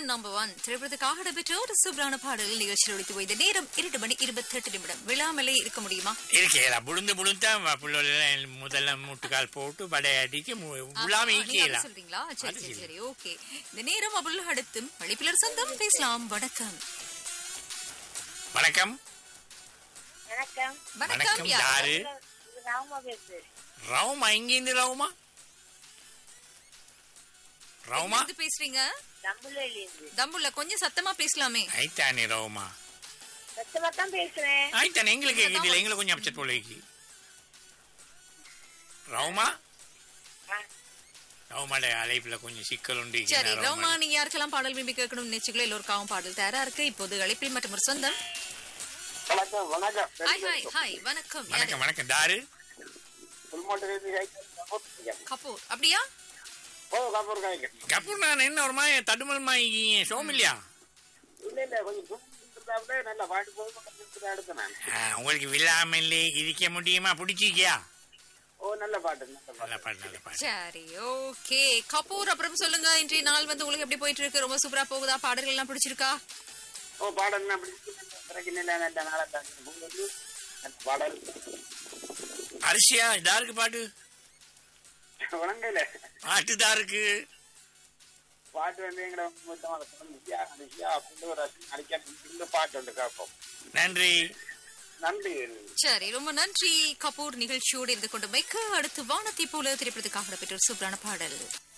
Number one திரைப்படத்துக்காக இடம்பெற்ற ஒரு சூப்பரான பாடல் நிகழ்ச்சியில் ஒழித்து போய் இந்த நேரம் இரண்டு மணி இருபத்தி எட்டு நிமிடம் விழாமலே இருக்க முடியுமா இருக்கேலா புழுந்து புழுந்தா புள்ளோல முதல்ல முட்டுக்கால் போட்டு படை அடிக்க உலாம ஆ, நீங்க ஈக்கேலா அப்படி சொல்றீங்களா சரி அது சரி சரி. சரி ஓகே இந்த நேரம் அபுல் அடுத்தும் அழைப்பிலர் சொந்தம் பேசலாம் வணக்கம் வணக்கம் வணக்கம் வணக்கம் வணக்கம் யார் யாரு இது ராமா பேசு ரவுமா இங்கிருந்து ரவுமா ரவுமா எங்கிருந்து பேசுறீங்க தம்புலேருந்து தம்புல கொஞ்சம் சத்தமா பேசலாமே ஐத்தானே ரவுமா சத்தமா தான் பேசுறேன் ஆயிட்டானே எங்களுக்கு கேக்குது எங்களுக்கு கொஞ்சம் அப்செட் போல இருக்கு ரவுமா ஆ, ரவுமாட அழைப்புல கொஞ்சம் சிக்கல் உண்டு சரி ரவுமா நீங்க யாருக்கெல்லாம் பாடல் விரும்பி கேட்கணும் நினைச்சுங்களோ எல்லோருக்காகவும் பாடல் தயாரா இருக்கு இப்போது அழைப்பில் மற்றும் ஒரு சொந்தம் வணக்கம் வணக்கம் ஹாய் ஹாய் ஹாய் வணக்கம் யாரு? வணக்கம் வணக்கம் தாரு புல்மோட்டிலிருந்து காய்க்க கபூர் அப்படியா ஓ கபூர் காய்க்க கபூர் நான் என்ன ஒரு மாதிரி தடுமல் மாதிரி சோமில்லையா இல்ல இல்ல கொஞ்சம் தூங்கிட்டு நல்லா பாட்டு போய் எடுத்து நான் ஆ, உங்களுக்கு விழாமல்லே இருக்க முடியுமா பிடிச்சிக்கியா ஓ நல்ல பாட்டு நல்ல நல்ல பாட்டு பாட்டு நல்ல பாட்டு சரி ஓகே கபூர் அப்புறம் சொல்லுங்க இன்றைய நாள் வந்து உங்களுக்கு எப்படி போயிட்டு இருக்கு ரொம்ப சூப்பரா போகுதா பாடல்கள் எல்லாம் பிடிச்சிருக்கா ஓ பாடல் அப்படி பிரச்சனை இல்லை நல்ல நாளா தான் உங்களுக்கு நல்ல பாடல் அரிசியா இதாருக்கு பாட்டு வணங்கல பாட்டு தாருக்கு பாட்டு வந்து எங்கட மொத்தமாக நித்யா நித்யா அப்படின்னு ஒரு அடிக்க இந்த பாட்டு ஒன்று கேட்போம் நன்றி நன்றி சரி ரொம்ப நன்றி கபூர் நிகழ்ச்சியோடு இருந்து கொண்டு மைக்க அடுத்து வானத்தை போல திரைப்படத்துக்காக பெற்ற ஒரு சூப்பரான பாடல்